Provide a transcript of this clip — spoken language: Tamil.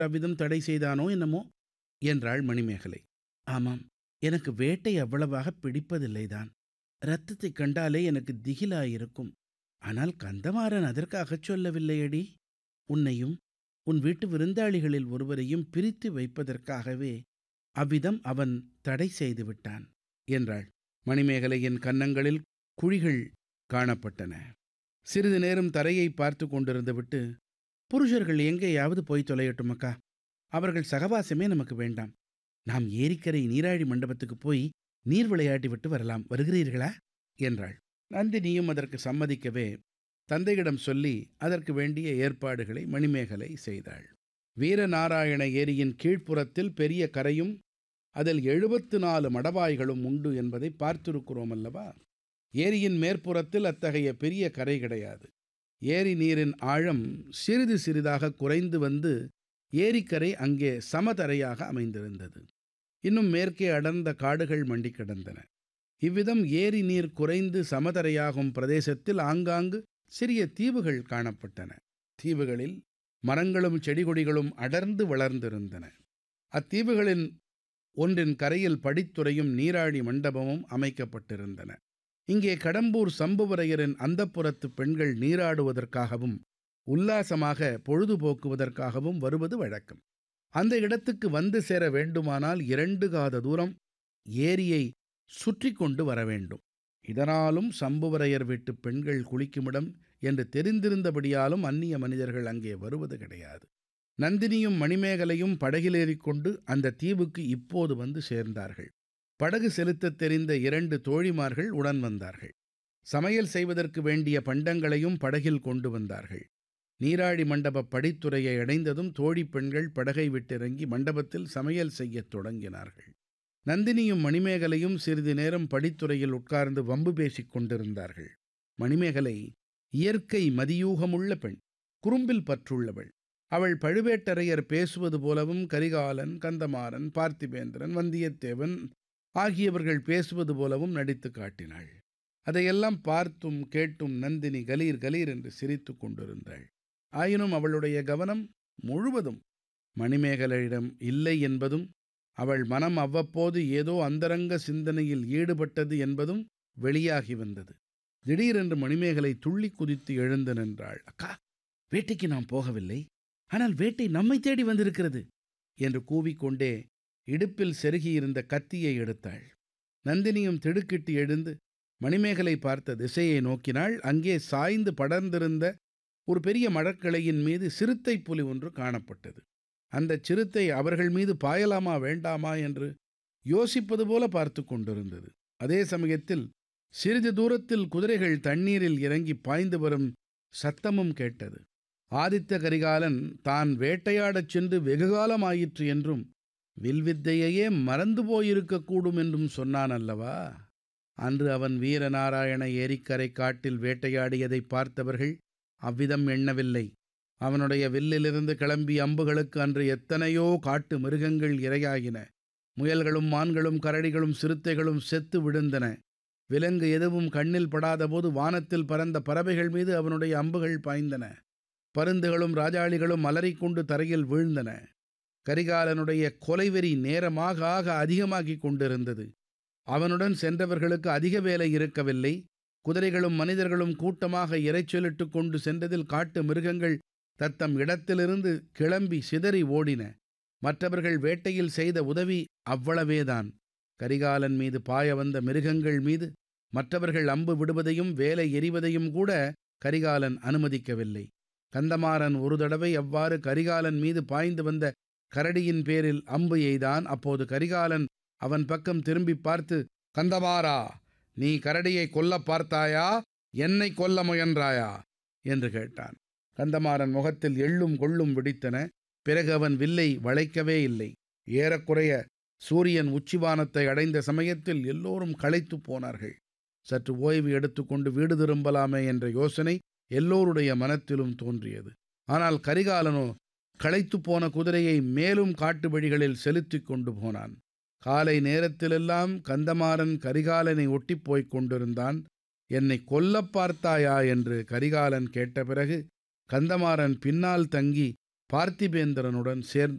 அவ்விதம் தடை செய்தானோ என்னமோ என்றாள் மணிமேகலை ஆமாம் எனக்கு வேட்டை அவ்வளவாக பிடிப்பதில்லைதான் இரத்தத்தைக் கண்டாலே எனக்கு திகிலாயிருக்கும் ஆனால் கந்தமாறன் அதற்காகச் சொல்லவில்லையடி உன்னையும் உன் வீட்டு விருந்தாளிகளில் ஒருவரையும் பிரித்து வைப்பதற்காகவே அவ்விதம் அவன் தடை செய்து விட்டான் என்றாள் மணிமேகலையின் கன்னங்களில் குழிகள் காணப்பட்டன சிறிது நேரம் தரையை பார்த்து கொண்டிருந்து விட்டு புருஷர்கள் எங்கேயாவது போய் தொலையட்டும் அக்கா அவர்கள் சகவாசமே நமக்கு வேண்டாம் நாம் ஏரிக்கரை நீராழி மண்டபத்துக்கு போய் நீர் விளையாடி விட்டு வரலாம் வருகிறீர்களா என்றாள் நந்தினியும் அதற்கு சம்மதிக்கவே தந்தையிடம் சொல்லி அதற்கு வேண்டிய ஏற்பாடுகளை மணிமேகலை செய்தாள் வீரநாராயண ஏரியின் கீழ்ப்புறத்தில் பெரிய கரையும் அதில் எழுபத்து நாலு மடவாய்களும் உண்டு என்பதை பார்த்திருக்கிறோம் அல்லவா ஏரியின் மேற்புறத்தில் அத்தகைய பெரிய கரை கிடையாது ஏரி நீரின் ஆழம் சிறிது சிறிதாக குறைந்து வந்து ஏரிக்கரை அங்கே சமதரையாக அமைந்திருந்தது இன்னும் மேற்கே அடர்ந்த காடுகள் மண்டி கிடந்தன இவ்விதம் ஏரி நீர் குறைந்து சமதரையாகும் பிரதேசத்தில் ஆங்காங்கு சிறிய தீவுகள் காணப்பட்டன தீவுகளில் மரங்களும் செடிகொடிகளும் அடர்ந்து வளர்ந்திருந்தன அத்தீவுகளின் ஒன்றின் கரையில் படித்துறையும் நீராழி மண்டபமும் அமைக்கப்பட்டிருந்தன இங்கே கடம்பூர் சம்புவரையரின் அந்தப்புறத்து பெண்கள் நீராடுவதற்காகவும் உல்லாசமாக பொழுதுபோக்குவதற்காகவும் வருவது வழக்கம் அந்த இடத்துக்கு வந்து சேர வேண்டுமானால் இரண்டு காத தூரம் ஏரியை சுற்றி கொண்டு வர வேண்டும் இதனாலும் சம்புவரையர் வீட்டு பெண்கள் குளிக்குமிடம் என்று தெரிந்திருந்தபடியாலும் அந்நிய மனிதர்கள் அங்கே வருவது கிடையாது நந்தினியும் மணிமேகலையும் படகிலேறிக்கொண்டு அந்த தீவுக்கு இப்போது வந்து சேர்ந்தார்கள் படகு செலுத்தத் தெரிந்த இரண்டு தோழிமார்கள் உடன் வந்தார்கள் சமையல் செய்வதற்கு வேண்டிய பண்டங்களையும் படகில் கொண்டு வந்தார்கள் நீராழி மண்டப படித்துறையை அடைந்ததும் தோழி பெண்கள் படகை விட்டிறங்கி மண்டபத்தில் சமையல் செய்யத் தொடங்கினார்கள் நந்தினியும் மணிமேகலையும் சிறிது நேரம் படித்துறையில் உட்கார்ந்து வம்பு பேசிக் கொண்டிருந்தார்கள் மணிமேகலை இயற்கை மதியூகமுள்ள பெண் குறும்பில் பற்றுள்ளவள் அவள் பழுவேட்டரையர் பேசுவது போலவும் கரிகாலன் கந்தமாறன் பார்த்திபேந்திரன் வந்தியத்தேவன் ஆகியவர்கள் பேசுவது போலவும் நடித்து காட்டினாள் அதையெல்லாம் பார்த்தும் கேட்டும் நந்தினி கலீர் கலீர் என்று சிரித்து கொண்டிருந்தாள் ஆயினும் அவளுடைய கவனம் முழுவதும் மணிமேகலையிடம் இல்லை என்பதும் அவள் மனம் அவ்வப்போது ஏதோ அந்தரங்க சிந்தனையில் ஈடுபட்டது என்பதும் வெளியாகி வந்தது திடீரென்று மணிமேகலை துள்ளி குதித்து எழுந்து நின்றாள் அக்கா வேட்டைக்கு நாம் போகவில்லை ஆனால் வேட்டை நம்மை தேடி வந்திருக்கிறது என்று கூவிக்கொண்டே இடுப்பில் செருகியிருந்த கத்தியை எடுத்தாள் நந்தினியும் திடுக்கிட்டு எழுந்து மணிமேகலை பார்த்த திசையை நோக்கினாள் அங்கே சாய்ந்து படர்ந்திருந்த ஒரு பெரிய மடக்கிளையின் மீது சிறுத்தை புலி ஒன்று காணப்பட்டது அந்த சிறுத்தை அவர்கள் மீது பாயலாமா வேண்டாமா என்று யோசிப்பது போல பார்த்து கொண்டிருந்தது அதே சமயத்தில் சிறிது தூரத்தில் குதிரைகள் தண்ணீரில் இறங்கி பாய்ந்து வரும் சத்தமும் கேட்டது ஆதித்த கரிகாலன் தான் வேட்டையாடச் சென்று வெகுகாலம் ஆயிற்று என்றும் வில்வித்தையையே மறந்து போயிருக்கக்கூடும் என்றும் சொன்னான் அல்லவா அன்று அவன் வீரநாராயண ஏரிக்கரை காட்டில் வேட்டையாடியதை பார்த்தவர்கள் அவ்விதம் எண்ணவில்லை அவனுடைய வில்லிலிருந்து கிளம்பிய அம்புகளுக்கு அன்று எத்தனையோ காட்டு மிருகங்கள் இரையாகின முயல்களும் மான்களும் கரடிகளும் சிறுத்தைகளும் செத்து விழுந்தன விலங்கு எதுவும் கண்ணில் படாதபோது வானத்தில் பறந்த பறவைகள் மீது அவனுடைய அம்புகள் பாய்ந்தன பருந்துகளும் ராஜாளிகளும் அலறிக்கொண்டு தரையில் வீழ்ந்தன கரிகாலனுடைய கொலைவெறி நேரமாக ஆக அதிகமாகிக் கொண்டிருந்தது அவனுடன் சென்றவர்களுக்கு அதிக வேலை இருக்கவில்லை குதிரைகளும் மனிதர்களும் கூட்டமாக இறைச்சலிட்டு கொண்டு சென்றதில் காட்டு மிருகங்கள் தத்தம் இடத்திலிருந்து கிளம்பி சிதறி ஓடின மற்றவர்கள் வேட்டையில் செய்த உதவி அவ்வளவேதான் கரிகாலன் மீது பாய வந்த மிருகங்கள் மீது மற்றவர்கள் அம்பு விடுவதையும் வேலை எறிவதையும் கூட கரிகாலன் அனுமதிக்கவில்லை கந்தமாறன் ஒரு தடவை அவ்வாறு கரிகாலன் மீது பாய்ந்து வந்த கரடியின் பேரில் அம்பு எய்தான் அப்போது கரிகாலன் அவன் பக்கம் திரும்பி பார்த்து கந்தமாறா நீ கரடியை கொல்ல பார்த்தாயா என்னை கொல்ல முயன்றாயா என்று கேட்டான் கந்தமாறன் முகத்தில் எள்ளும் கொள்ளும் வெடித்தன பிறகு அவன் வில்லை வளைக்கவே இல்லை ஏறக்குறைய சூரியன் உச்சிவானத்தை அடைந்த சமயத்தில் எல்லோரும் களைத்து போனார்கள் சற்று ஓய்வு எடுத்துக்கொண்டு வீடு திரும்பலாமே என்ற யோசனை எல்லோருடைய மனத்திலும் தோன்றியது ஆனால் கரிகாலனோ களைத்து போன குதிரையை மேலும் காட்டு வழிகளில் செலுத்திக் கொண்டு போனான் காலை நேரத்திலெல்லாம் கந்தமாறன் கரிகாலனை ஒட்டிப் போய்க் கொண்டிருந்தான் என்னை கொல்லப் பார்த்தாயா என்று கரிகாலன் கேட்ட பிறகு கந்தமாறன் பின்னால் தங்கி பார்த்திபேந்திரனுடன் சேர்ந்து